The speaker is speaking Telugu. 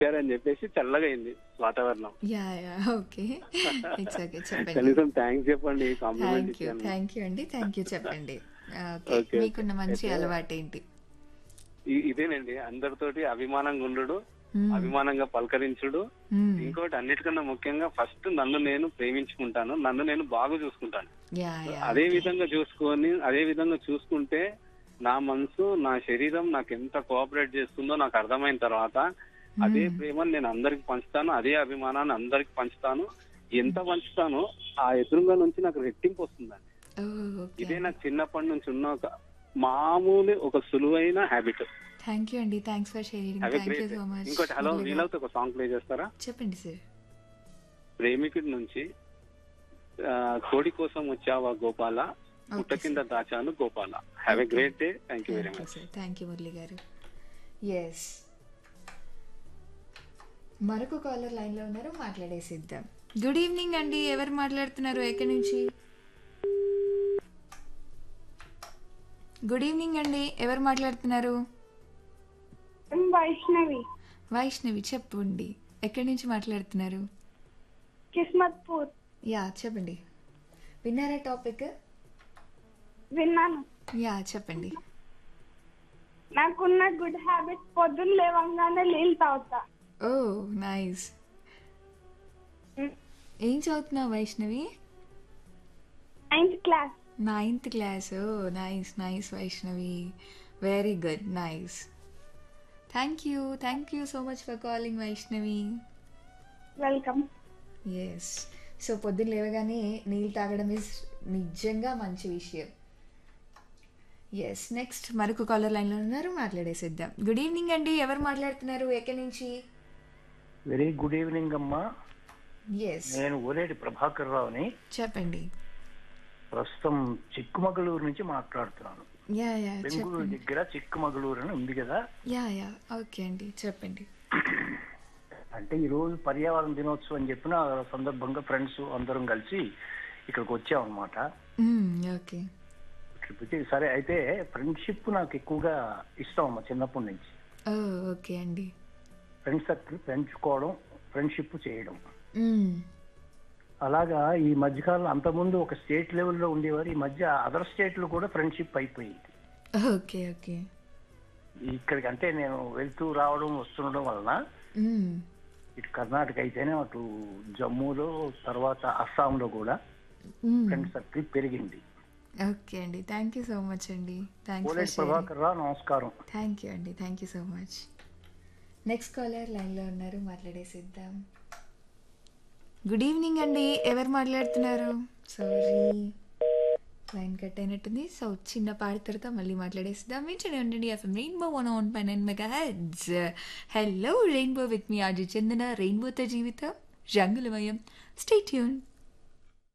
అని చెప్పేసి చల్లగా అయింది వాతావరణం yeah yeah okay it's okay చెప్పండి కనీసం థ్యాంక్స్ చెప్పండి కాంప్లిమెంట్ థ్యాంక్ యూ ఇచ్చాను థ్యాంక్ యూ అండి థ్యాంక్ యూ చెప్పండి ఓకే Okay. మీకున్న మంచి అయితే- అలవాటు ఏంటి ఇ- ఇదేనండి అందరితోటి అభిమానంగా ఉండు మ్మ్. అభిమానంగా పలకరించుడు మ్మ్. ఇంకోటి అన్నిటికన్నా ముఖ్యంగా ఫస్ట్ నన్ను నేను ప్రేమించుకుంటాను నన్ను నేను బాగా చూసుకుంటాను యా యా అదే విధంగా చూసుకొని అదే విధంగా చూసుకుంటే నా మనసు నా శరీరం నాకు ఎంత కోఆపరేట్ చేస్తుందో నాకు అర్థమైన తర్వాత అదే ప్రేమను నేను అందరికి పంచుతాను అదే అభిమానాన్ని అందరికి పంచుతాను ఎంత పంచుతానో ఆ ఎదురుగా నుంచి నాకు రెట్టింపు వస్తుందండి ఓ, ఓకే ఇదే నాకు చిన్నప్పటి నుంచి ఉన్న ఒక మామూలు ఒక సులువైన హ్యాబిట్ థ్యాంక్ యూ అండి thanks for sharing have thank you great so much ఇంకోటి హలో వీలవుతే ఒక సాంగ్ ప్లే చేస్తారా చెప్పండి సార్ ప్రేమికుడి నుంచి ఆ, కోడి కోసం వచ్చావా గోపాల పుట్ట కింద దాచాను Gopala have a great day thank you very thank you much sir thank you Murali garu yes మరొక కాలర్ లైన్లో ఉన్నారు మాట్లాడేసిద్దాం గుడ్ ఈవినింగ్ అండి ఎవరు మాట్లాడుతున్నారు ఎక్కడి నుంచి గుడ్ ఈవినింగ్ అండి ఎవరు మాట్లాడుతున్నారు వైష్ణవి వైష్ణవి చెప్పండి ఎక్కడి నుంచి మాట్లాడుతున్నారు కిస్మత్పూర్ యా చెప్పండి విన్నారా టాపిక్ విన్నాను యా చెప్పండి నాకున్న గుడ్ హ్యాబిట్ పొద్దున్న లేవంగానే నీళ్ళు తాగుతా ఓ నైస్ ఏం చదువుతున్నావు Vaishnavi ninth class ninth class oh nice nice Vaishnavi very good nice thank you thank you so much for calling Vaishnavi welcome yes so పొద్దున్న లేవగానే నీళ్ళు తాగడం ఇస్ నిజంగా మంచి విషయం ఎస్ నెక్స్ట్ మరొక కాలర్ లైన్లో ఉన్నారు మాట్లాడేసిద్దాం గుడ్ ఈవినింగ్ అండి ఎవరు మాట్లాడుతున్నారు ఎక్కడి నుంచి వెరీ గుడ్ ఈవినింగ్ అమ్మా ఎస్ నేను ఓలేటి ప్రభాకర్ రావుని చెప్పండి ప్రస్తుతం చిక్కుమగళూరు నుంచి మాట్లాడుతున్నాను యా యా బెంగళూరు చెప్పండి దగ్గర చిక్కుమగళూరు అని ఉంది కదా యా యా ఓకే అండి చెప్పండి అంటే ఈ రోజు పర్యావరణ దినోత్సవం అని చెప్పిన సందర్భంగా ఫ్రెండ్స్ అందరం కలిసి ఇక్కడికి వచ్చామన్నమాట ఓకే ఇక్కడికి వచ్చి సరే అయితే ఫ్రెండ్షిప్ నాకు ఎక్కువగా ఇష్టం అమ్మా చిన్నప్పటి నుంచి ఓ ఓకే అండి ఫ్రెండ్స్ సర్కిల్ పెంచుకోవడం ఫ్రెండ్షిప్ చేయడం మ్మ్. అలాగా ఈ మధ్యకాలంలో అంతకుముందు ఒక స్టేట్ లెవెల్లో ఉండేవారు ఈ మధ్య అదర్ స్టేట్లు కూడా ఫ్రెండ్షిప్ అయిపోయింది ఓకే ఓకే ఇక్కడికి అంటే నేను వెళ్తూ రావడం వస్తుండడం వలన మ్మ్. ఇటు కర్ణాటక అయితేనే అటు జమ్మూలో తర్వాత అస్సాంలో కూడా మ్మ్. ఫ్రెండ్ సర్కిల్ పెరిగింది ఓకే అండి థ్యాంక్ యూ సో మచ్ అండి thanks for Koleti sharing Prabhakar Rao నమస్కారం థ్యాంక్ యూ అండి thank you so much next caller లైన్లో ఉన్నారు మాట్లాడేసిద్దాం గుడ్ ఈవినింగ్ అండి ఎవరు మాట్లాడుతున్నారు సారీ లైన్ కట్ అయినట్టుంది సో చిన్న పాడి తర్వాత మళ్ళీ మాట్లాడేసిద్దాం వింటూనే ఉండండి ఎఫ్ఎం రెయిన్బో వన్ ఆన్ పై nine megahertz hello rainbow with me ఆజు చందన రెయిన్బోతో జీవితం రంగులమయం స్టే ట్యూన్